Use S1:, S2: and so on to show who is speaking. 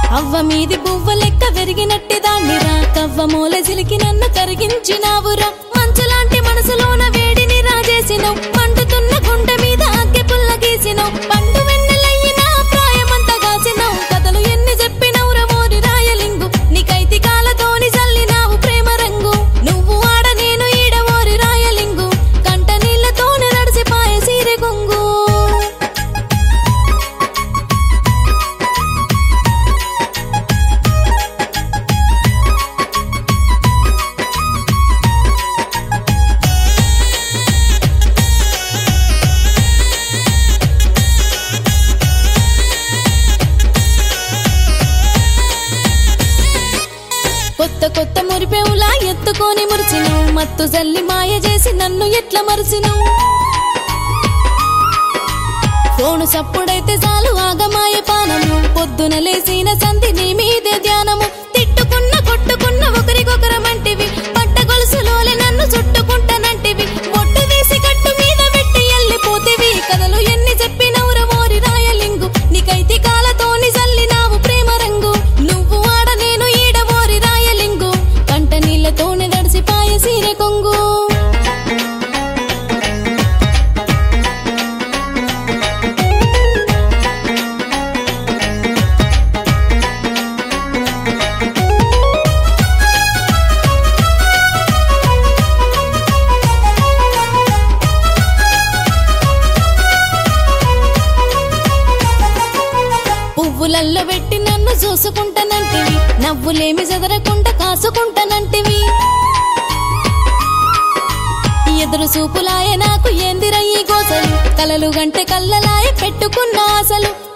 S1: అవ్వ మీది బువ్వ లెక్క వెరిగినట్టి దాన్నిరా కవ్వ మూల చిలికి నన్ను కరిగించినావురా మంచులాంటి మనసులోన వేడిని రాజేసినవు మండుతున్న గుండె మీద అగ్గి పుల్ల గీసినవు పండు వెన్నెలయ్యిన ప్రాయమంతా కాసినవు కథలు ఎన్ని చెప్పినవురా మోరి రాయలింగు నీకైతి కాలతోని చల్లినావు ప్రేమ రంగు నువ్వు ఆడ నేను ఈడ ఓరి రాయలింగు కంట నీళ్లతోనే నడిసిపాయ సీరె కొంగు కొత్త కొత్త మురిపెవులా ఎత్తుకొని మురిసినవు మత్తు జల్లి మాయ చేసి నన్ను ఎట్లా మరిసినవు ఫోను సప్పుడైతే చాలు ఆగమాయ పానము పొద్దున లేసిన సంధి నీ మీదే ధ్యానము తిట్టుకున్న కొట్టుకున్న ఒకరికొకరమంటివి పట్ట గొలుసులోలే నన్ను చుట్టుకుంటానంటివి ఒట్టు తీసి కట్టు మీద పెట్టి వెళ్ళిపోతివి కథలు ఎన్ని చెప్పినవుర మోరి రాయలింగు నీకైతే కాలతోని చల్లినావు ప్రేమ రంగు నువ్వు ఆడ నేను ఈడ మోరి రాయలింగు కంట నీళ్లతోనే దడిసిపాయ సీరె కొంగు పువ్వులల్లో పెట్టి నన్ను చూసుకుంటానంటివి నవ్వులేమి చెదరకుండా కాసుకుంటానంటివి ఎదురు చూపులాయ నాకు ఏందిరయ్యి గోసలు కలలు గంటే కళ్ళలాయ పెట్టుకున్న ఆశలు